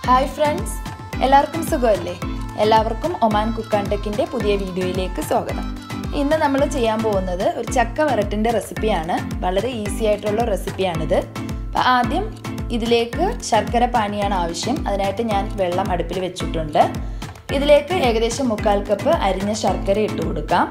hi friends എല്ലാവർക്കും സുഖമല്ലേ എല്ലാവർക്കും ഒമാൻ കുക്ക് ആൻഡ് ടെക്കിൻ്റെ പുതിയ വീഡിയോയിലേക്ക് സ്വാഗതം ഇന്ന് നമ്മൾ ചെയ്യാൻ പോകുന്നത് ഒരു ചക്ക വരട്ടിൻ്റെ റെസിപ്പിയാണ് വളരെ ഈസി ആയിട്ടുള്ള റെസിപ്പിയാണിത് അപ്പോൾ ആദ്യം ഇതിലേക്ക് ശർക്കര പാനിയാണ് ആവശ്യം അതിനായിട്ട് ഞാൻ വെള്ളം അടുപ്പിൽ വെച്ചിട്ടുണ്ട് ഇതിലേക്ക് ഏകദേശം മുക്കാൽ കപ്പ് അരിഞ്ഞ ശർക്കര ഇട്ട് കൊടുക്കാം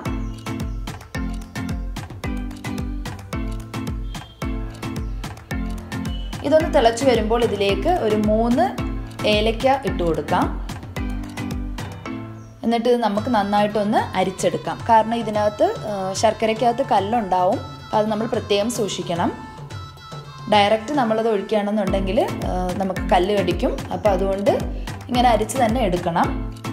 ഇതൊന്ന് തിളച്ചു വരുമ്പോൾ ഇതിലേക്ക് ഒരു മൂന്ന് ഏലക്ക ഇട്ട് കൊടുക്കാം എന്നിട്ട് ഇത് നമുക്ക് നന്നായിട്ടൊന്ന് അരിച്ചെടുക്കാം കാരണം ഇതിനകത്ത് ശർക്കരയ്ക്കകത്ത് കല്ലുണ്ടാവും അപ്പോൾ അത് നമ്മൾ പ്രത്യേകം സൂക്ഷിക്കണം ഡയറക്റ്റ് നമ്മളത് ഒഴിക്കുകയാണെന്നുണ്ടെങ്കിൽ നമുക്ക് കല്ല് കടിക്കും അപ്പോൾ അതുകൊണ്ട് ഇങ്ങനെ അരിച്ച് തന്നെ എടുക്കണം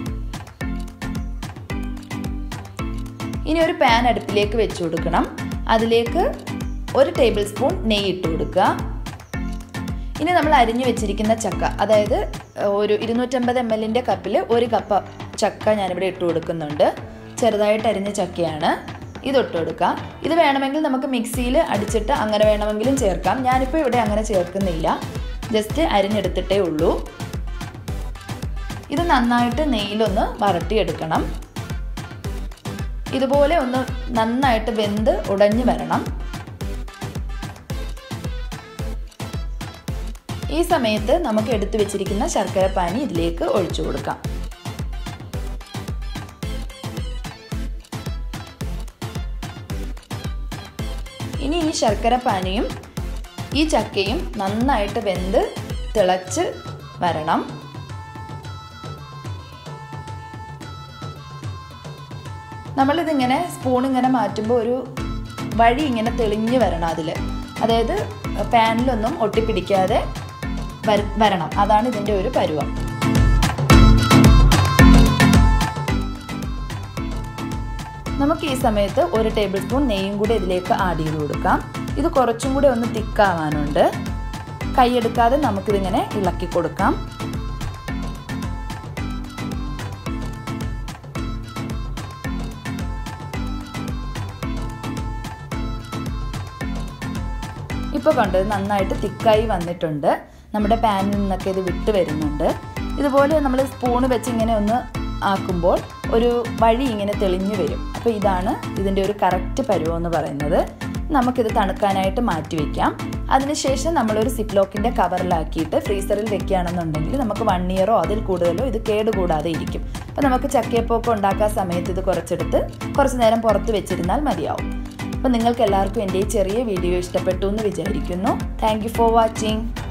ഇനി ഒരു പാൻ അടുപ്പിലേക്ക് വെച്ച് കൊടുക്കണം അതിലേക്ക് ഒരു ടേബിൾ സ്പൂൺ നെയ്യ് ഇട്ട് കൊടുക്കുക ഇനി നമ്മൾ അരിഞ്ഞു വെച്ചിരിക്കുന്ന ചക്ക അതായത് ഒരു ഇരുന്നൂറ്റമ്പത് എം എല്ലിൻ്റെ കപ്പിൽ ഒരു കപ്പ് ചക്ക ഞാനിവിടെ ഇട്ട് കൊടുക്കുന്നുണ്ട് ചെറുതായിട്ട് അരിഞ്ഞ ചക്കയാണ് ഇത് ഇട്ട് കൊടുക്കുക ഇത് വേണമെങ്കിൽ നമുക്ക് മിക്സിയിൽ അടിച്ചിട്ട് അങ്ങനെ വേണമെങ്കിലും ചേർക്കാം ഞാനിപ്പോൾ ഇവിടെ അങ്ങനെ ചേർക്കുന്നില്ല ജസ്റ്റ് അരിഞ്ഞെടുത്തിട്ടേ ഉള്ളൂ ഇത് നന്നായിട്ട് നെയ്യിലൊന്ന് വരട്ടിയെടുക്കണം ഇതുപോലെ ഒന്ന് നന്നായിട്ട് വെന്ത് ഉടഞ്ഞു വരണം ഈ സമയത്ത് നമുക്ക് എടുത്തു വെച്ചിരിക്കുന്ന ശർക്കര പാനി ഇതിലേക്ക് ഒഴിച്ചു കൊടുക്കാം ഇനി ഈ ശർക്കര പാനിയും ഈ ചക്കയും നന്നായിട്ട് വെന്ത് തിളച്ച് വരണം നമ്മളിതിങ്ങനെ സ്പൂൺ ഇങ്ങനെ മാറ്റുമ്പോൾ ഒരു വഴി ഇങ്ങനെ തെളിഞ്ഞ് വരണം അതിൽ അതായത് പാനിലൊന്നും ഒട്ടിപ്പിടിക്കാതെ വരണം അതാണ് ഇതിൻ്റെ ഒരു പരുവം നമുക്ക് ഈ സമയത്ത് ഒരു ടേബിൾ സ്പൂൺ നെയ്യും കൂടി ഇതിലേക്ക് ആഡ് ചെയ്ത് കൊടുക്കാം ഇത് കുറച്ചും കൂടി ഒന്ന് തിക്കാവാനുണ്ട് കൈയെടുക്കാതെ നമുക്കിതിങ്ങനെ ഇളക്കി കൊടുക്കാം ഇപ്പോൾ കണ്ടത് നന്നായിട്ട് തിക്കായി വന്നിട്ടുണ്ട് നമ്മുടെ പാനിൽ നിന്നൊക്കെ ഇത് വിട്ട് വരുന്നുണ്ട് ഇതുപോലെ നമ്മൾ സ്പൂണ് വെച്ച് ഇങ്ങനെ ഒന്ന് ആക്കുമ്പോൾ ഒരു വഴി ഇങ്ങനെ തെളിഞ്ഞു വരും അപ്പോൾ ഇതാണ് ഇതിൻ്റെ ഒരു കറക്റ്റ് പരുവം എന്ന് പറയുന്നത് നമുക്കിത് തണുക്കാനായിട്ട് മാറ്റി വയ്ക്കാം അതിനുശേഷം നമ്മളൊരു സിപ്ലോക്കിൻ്റെ കവറിലാക്കിയിട്ട് ഫ്രീസറിൽ വെക്കുകയാണെന്നുണ്ടെങ്കിൽ നമുക്ക് വൺ ഇയറോ അതിൽ കൂടുതലോ ഇത് കേടുകൂടാതെ ഇരിക്കും അപ്പോൾ നമുക്ക് ചക്കയപ്പൊക്കെ ഉണ്ടാക്കാൻ സമയത്ത് ഇത് കുറച്ചെടുത്ത് കുറച്ച് നേരം പുറത്ത് വെച്ചിരുന്നാൽ മതിയാവും അപ്പോൾ നിങ്ങൾക്ക് എല്ലാവർക്കും എൻ്റെ ഈ ചെറിയ വീഡിയോ ഇഷ്ടപ്പെട്ടു എന്ന് വിചാരിക്കുന്നു താങ്ക് ഫോർ വാച്ചിങ്